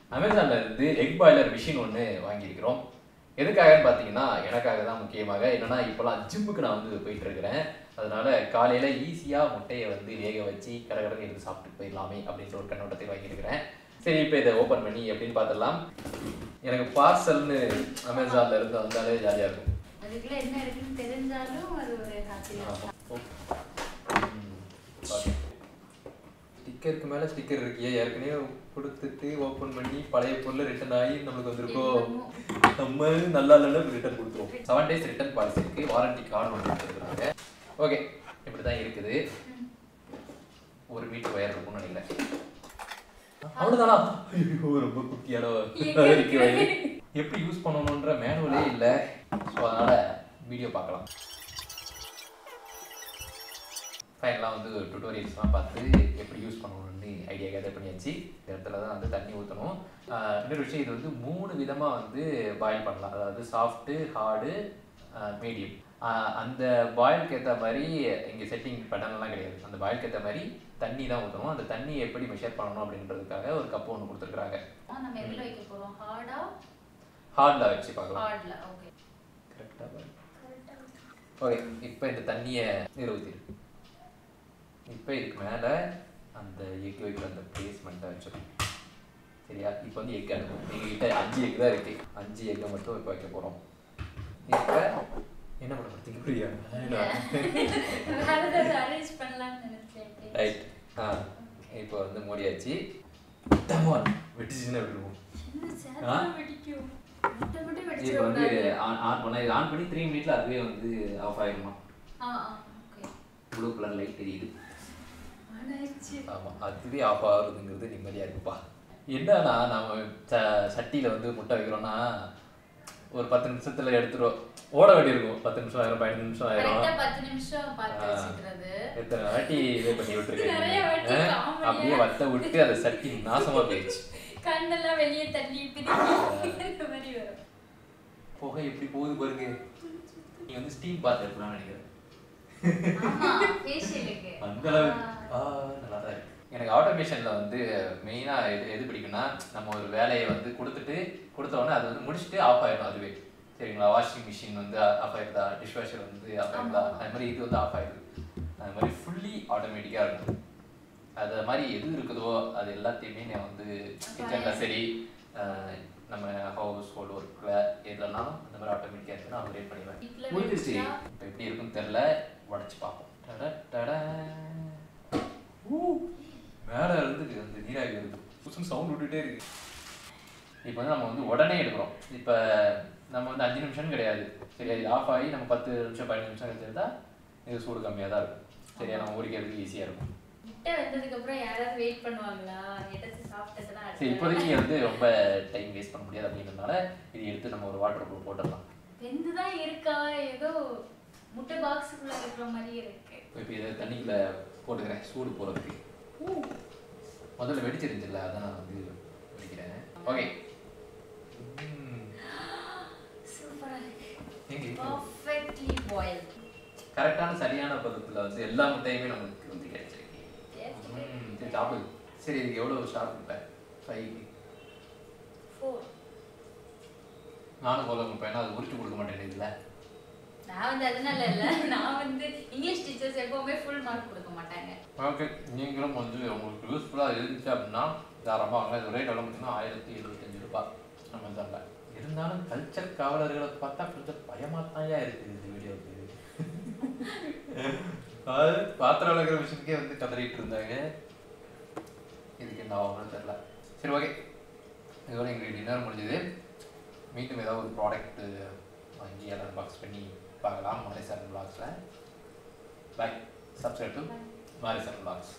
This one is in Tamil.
அமேசான்ல இருந்து எக் பாய்லர் மிஷின் ஒன்று வாங்கியிருக்கிறோம் எதுக்காகன்னு பார்த்தீங்கன்னா எனக்காக தான் முக்கியமாக என்னன்னா இப்போலாம் ஜிம்முக்கு நான் வந்து போயிட்டு இருக்கிறேன் அதனால காலையில ஈஸியா முட்டையை வந்து வேக வச்சு கடகடன்னு எடுத்து சாப்பிட்டு போயிடலாமே அப்படின்ற ஒரு கண்ணோட்டத்தை வாங்கியிருக்கிறேன் சரி இப்போ இதை ஓப்பன் பண்ணி எப்படின்னு பார்த்துடலாம் எனக்கு பார்சல்னு அமேசான்ல இருந்து வந்தாலே ஜாலியா இருக்கும் அதுக்குள்ள என்ன இருக்குன்னு தெரிஞ்சாலும் அது ஒரு ஆச்சரியம் ஸ்டிக்கருக்கு மேல ஸ்டிக்கர் இருக்கியே ஏற்கனவே கொடுத்துட்டு ஓப்பன் பண்ணி பழைய பொருள் ரிட்டர்ன் ஆகி நம்மளுக்கு வந்திருக்கோம் நம்ம நல்லா இல்லைன்னா ரிட்டர்ன் கொடுத்துருவோம் செவன் டேஸ் ரிட்டர்ன் பாலிசி இருக்கு வாரண்டி கார்டு ஒன்று கொடுத்துருக்காங்க ஓகே இப்படி தான் இருக்குது ஒரு மீட்டர் ஒயர் இருக்கும்னு நினைக்கிறேன் அவ்வளோதானா ஐயோ ரொம்ப குட்டியான இருக்கு வயரு. எப்படி யூஸ் பண்ணணுன்ற மேனுவலே இல்லை ஸோ அதனால வீடியோ பார்க்கலாம் ஃபைனலாக வந்து டுட்டோரியல்ஸ்லாம் பார்த்து எப்படி யூஸ் பண்ணணும்னு ஐடியா கேதர் பண்ணியாச்சு இந்த இடத்துல தான் வந்து தண்ணி ஊற்றணும் இன்னொரு விஷயம் இது வந்து மூணு விதமாக வந்து பாயில் பண்ணலாம் அதாவது சாஃப்ட்டு ஹார்டு மீடியம் அந்த பாயிலுக்கு ஏற்ற மாதிரி இங்கே செட்டிங் பட்டன்லாம் கிடையாது அந்த பாயிலுக்கு ஏற்ற மாதிரி தண்ணி தான் ஊற்றணும் அந்த தண்ணி எப்படி மெஷர் பண்ணணும் அப்படின்றதுக்காக ஒரு கப்பு ஒன்று கொடுத்துருக்குறாங்க நம்ம எதுல வைக்க போறோம் ஹார்டா ஹார்டில் வச்சு பார்க்கலாம் ஹார்ட்ல ஓகே கரெக்டாக ஓகே இப்போ இந்த தண்ணியை இதில் ஊற்றிடு இப்போ இதுக்கு மேலே அந்த எக் வைக்கிற அந்த பேஸ்மெண்ட்டை வச்சிடும் சரியா இப்போ வந்து எக் அனுப்பும் எங்ககிட்ட அஞ்சு எக் தான் இருக்கு அஞ்சு எக்கை மட்டும் இப்போ வைக்க போகிறோம் இப்போ என்ன பண்ண பார்த்தீங்க புரியா வேற அரேஞ்ச் பண்ணலாம்னு நினைச்சேன் ரைட் ஆ இப்போ வந்து மூடியாச்சு டமால் வெட்டிச்சுன்னா விடுவோம் என்ன ஆ? சேரம் வெடிக்கும் முட்டை மட்டும் இப்போ வெடிச்சிட வந்து கூடாது ஆன் ஆன் பண்ண இது ஆன் பண்ணி த்ரீ மினிட்ல அதுவே வந்து ஆஃப் ஆயிடுமா ஆ ஆ ஓகே ப்ளூ கலர் லைட் தெரியுது ஆனாச்சு ஆமா அதுவே ஆஃப் ஆகுறதுங்கிறது நிம்மதியா இருக்குப்பா என்னன்னா நம்ம ச சட்டியில வந்து முட்டை வைக்கிறோம்னா ஒரு பத்து நிமிஷத்துல எடுத்துருவோம் ஓட வேண்டியிருக்கும் பத்து நிமிஷம் ஆயிரம் பதினஞ்சு நிமிஷம் ஆயிரும் கரெக்டா பத்து நிமிஷம் பார்த்து ஆ. வச்சுக்கிறது எத்தனை வாட்டி இதே பண்ணி நிறைய வாட்டி விட்டுருக்கேன் காமெடியா. அப்படியே வத்த விட்டு அந்த சட்டி நாசமா போயிடுச்சு கண்ணெல்லாம் வெளியே தள்ளி திருப்பி இந்த மாதிரி வரும் புகை எப்படி போகுது பாருங்க நீ வந்து ஸ்டீம் பாத் எடுக்கலாம்னு நினைக்கிறேன் ஆமா ஃபேஷியலுக்கு அந்த அளவுக்கு ஆ நல்லா தான் இருக்கு எனக்கு ஆட்டோமேஷனில் வந்து மெயினாக எது எது பிடிக்கும்னா நம்ம ஒரு வேலையை வந்து கொடுத்துட்டு கொடுத்த உடனே அது வந்து முடிச்சுட்டு ஆஃப் ஆயிடும் அதுவே சரிங்களா வாஷிங் மிஷின் வந்து ஆஃப் ஆயிருதா டிஷ் வாஷர் வந்து ஆஃப் ஆயிருதா அது மாதிரி இது வந்து ஆஃப் ஆயிடுது அது மாதிரி ஃபுல்லி ஆட்டோமேட்டிக்காக இருக்கும் அது மாதிரி எது இருக்குதோ அது எல்லாத்தையுமே நான் வந்து கிச்சனில் சரி அஹ், நம்ம ஹவுஸ் ஹோல்டு ஒர்க்கில் எதுலனாலும் அந்த மாதிரி ஆட்டோமேட்டிக்காக இருக்கு நான் அப்டேட் பண்ணிடுவேன் வீட்ல முடிஞ்சிருச்சு வச்சா? இப்போ எப்படி இருக்குன்னு தெரில உடச்சி பார்ப்போம் டட டட ஊ மேலே இருந்து அந்த நீராவி வருது புதுசு சவுண்ட் விட்டுட்டே இருக்கு இப்போ வந்து நம்ம வந்து உடனே எடுக்கிறோம் இப்போ நம்ம வந்து அஞ்சு நிமிஷம் கிடையாது சரியா இது ஆஃப் ஆகி நம்ம பத்து நிமிஷம் பதினஞ்சு நிமிஷம் எடுத்துட்டா இது சூடு கம்மியாக தான் இருக்கும் சரியா நம்ம ஊறிக்கிறதுக்கு ஈஸியாக இருக்கும் முட்டை வெந்ததுக்கு அப்புறம் யாராவது வெயிட் பண்ணுவாங்களா எடுத்து சாப்பிட்டதுன்னா அடுத்த சரி இப்போதைக்கு வந்து ரொம்ப டைம் வேஸ்ட் பண்ண முடியாது அப்படின்றதுனால இது எடுத்து நம்ம ஒரு வாட்டர் ப்ரூஃப் போட்டுடலாம் வெந்துதான் இருக்கா ஏதோ முட்டை பாக்ஸுக்குள்ள இருக்கிற மாதிரி இருக்கு இப்போ இதை தண்ணிக்குள்ள போட்டுக்கிறேன் சூடு போகிறதுக்கு முதல்ல வெடிச்சிருந்துச்சுல்ல அதான் நான் வந்து வெடிக்கிறேன் ஓகே சூப்பரா இருக்கு எங்க பர்ஃபெக்ட்லி பாயில் கரெக்டான சரியான பதத்தில் வந்து எல்லா முட்டையுமே நமக்கு வந்து கிடைச்சிருக்கு ம், சரி சாப்பிடு சரி இதுக்கு எவ்வளோ ஸ்டார்ட் கொடுப்பேன் ஃபைவ் ஃபோர் நானும் போல கொடுப்பேன் ஏன்னா அது உரிச்சு கொடுக்க மாட்டேன் இதில் நான் வந்து அதனால இல்ல நான் வந்து இங்கிலீஷ் டீச்சர்ஸ் எப்பவுமே ஃபுல் மார்க் கொடுக்க மாட்டாங்க ஓகே நீங்களும் வந்து உங்களுக்கு யூஸ்ஃபுல்லாக இருந்துச்சு அப்படின்னா தாராளமாக வாங்க இது ரேட் எவ்வளோ பார்த்தீங்கன்னா ஆயிரத்தி எழுபத்தஞ்சு ரூபாய் அமேசானில் இருந்தாலும் கல்ச்சர் காவலர்களை பார்த்தா கொஞ்சம் பயமாத்தாயா இருக்குது இந்த வீடியோவுக்கு அது பாத்திரம் விளக்குற மிஷினுக்கே வந்து கதறிட்டு இருந்தாங்க இதுக்கு என்ன ஆகும்னு தெரில சரி ஓகே இதோட எங்களுக்கு டின்னர் முடிஞ்சது மீண்டும் ஏதாவது ஒரு ப்ராடக்ட் வாங்கி எல்லாம் பாக்ஸ் பண்ணி பார்க்கலாம் மாரி சரண் பிளாக்ஸில் bye subscribe to Mari Saran blocks